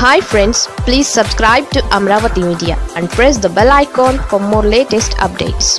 hi friends please subscribe to Amaravati media and press the bell icon for more latest updates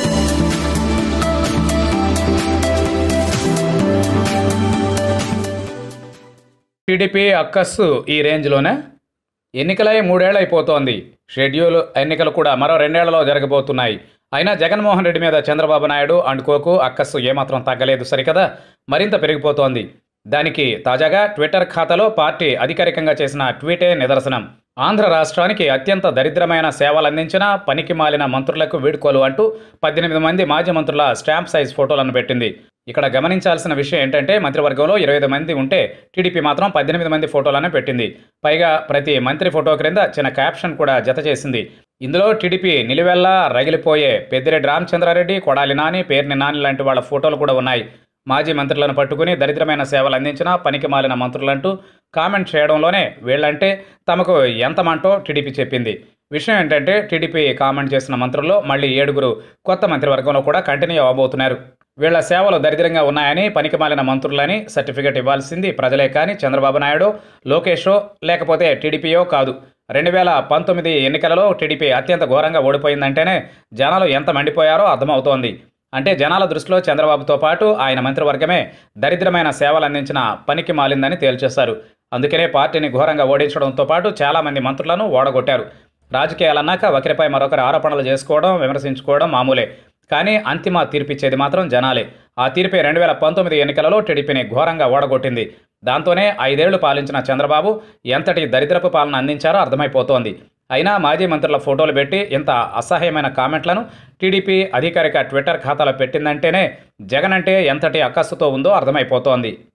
TDP అక్కస్సు ఈ రేంజ్లోనే ఎన్నికలై మూడేళ్ళు అయిపోతోంది schedule ఎన్నికలు కూడా మరో రెండేళ్లలో జరగబోతున్నాయి అయినా జగన్మోహన్ రెడ్డి మీద చంద్రబాబు నాయుడు అండుకోకు అక్కస్సు ఏమాత్రం తగ్గలేదు సరికదా మరింత పెరిగిపోతోంది దానికి తాజాగా ట్విట్టర్ ఖాతాలో పార్టీ అధికారికంగా చేసిన ట్వీటే నిదర్శనం ఆంధ్ర రాష్ట్రానికి అత్యంత దరిద్రమైన సేవలు అందించిన పనికి మాలిన మంత్రులకు వీడ్కోలు అంటూ పద్దెనిమిది మంది మాజీ మంత్రుల స్టాంప్ సైజ్ ఫోటోలను పెట్టింది ఇక్కడ గమనించాల్సిన విషయం ఏంటంటే మంత్రివర్గంలో ఇరవై ఐదు మంది ఉంటే టీడీపీ మాత్రం పద్దెనిమిది మంది ఫోటోలను పెట్టింది పైగా ప్రతి మంత్రి ఫోటో క్రింద చిన్న క్యాప్షన్ కూడా జత చేసింది ఇందులో టీడీపీ నిలువెల్లా రగిలిపోయే పెద్దిరెడ్డి రామచంద్రారెడ్డి కొడాలి నాని పేర్ని నాని లాంటి వాళ్ళ ఫోటోలు కూడా ఉన్నాయి మాజీ మంత్రులను పట్టుకుని దరిద్రమైన సేవలు అందించిన పనికి మాలిన మంత్రులంటూ కామెంట్ చేయడంలోనే వీళ్ళంటే తమకు ఎంతమంటో టీడీపీ చెప్పింది విషయం ఏంటంటే టీడీపీ కామెంట్ చేసిన మంత్రుల్లో మళ్ళీ ఏడుగురు కొత్త మంత్రివర్గంలో కూడా కంటిన్యూ అవ్వబోతున్నారు వీళ్ల సేవలు దరిద్రంగా ఉన్నాయని పనికిమాలిన మంత్రులని సర్టిఫికెట్ ఇవ్వాల్సింది ప్రజలే కానీ చంద్రబాబు నాయుడు లోకేషో లేకపోతే టీడీపీయో కాదు రెండు వేల పంతొమ్మిది ఎన్నికలలో టీడీపీ అత్యంత ఘోరంగా ఓడిపోయిందంటేనే జనాలు ఎంత మండిపోయారో అర్థమవుతోంది అంటే జనాల దృష్టిలో చంద్రబాబుతో పాటు ఆయన మంత్రివర్గమే దరిద్రమైన సేవలు అందించిన పనికి మాలిందని తేల్చేశారు అందుకనే పార్టీని ఘోరంగా ఓడించడంతో పాటు చాలామంది మంత్రులను ఓడగొట్టారు రాజకీయాలన్నాక ఒకరిపై మరొకరి ఆరోపణలు చేసుకోవడం విమర్శించుకోవడం మామూలే కానీ అంతిమ తీర్పిచ్చేది మాత్రం జనాలే ఆ తీర్పే రెండు వేల పంతొమ్మిది ఎన్నికలలో టీడీపీని ఘోరంగా ఓడగొట్టింది దాంతోనే ఐదేళ్లు పాలించిన చంద్రబాబు ఎంతటి దరిద్రపు పాలన అందించారో అర్థమైపోతోంది అయినా మాజీ మంత్రుల ఫోటోలు పెట్టి ఇంత అసహ్యమైన కామెంట్లను టీడీపీ అధికారిక ట్విట్టర్ ఖాతాలో పెట్టిందంటేనే జగన్ అంటే ఎంతటి అక్కస్సుతో ఉందో అర్థమైపోతోంది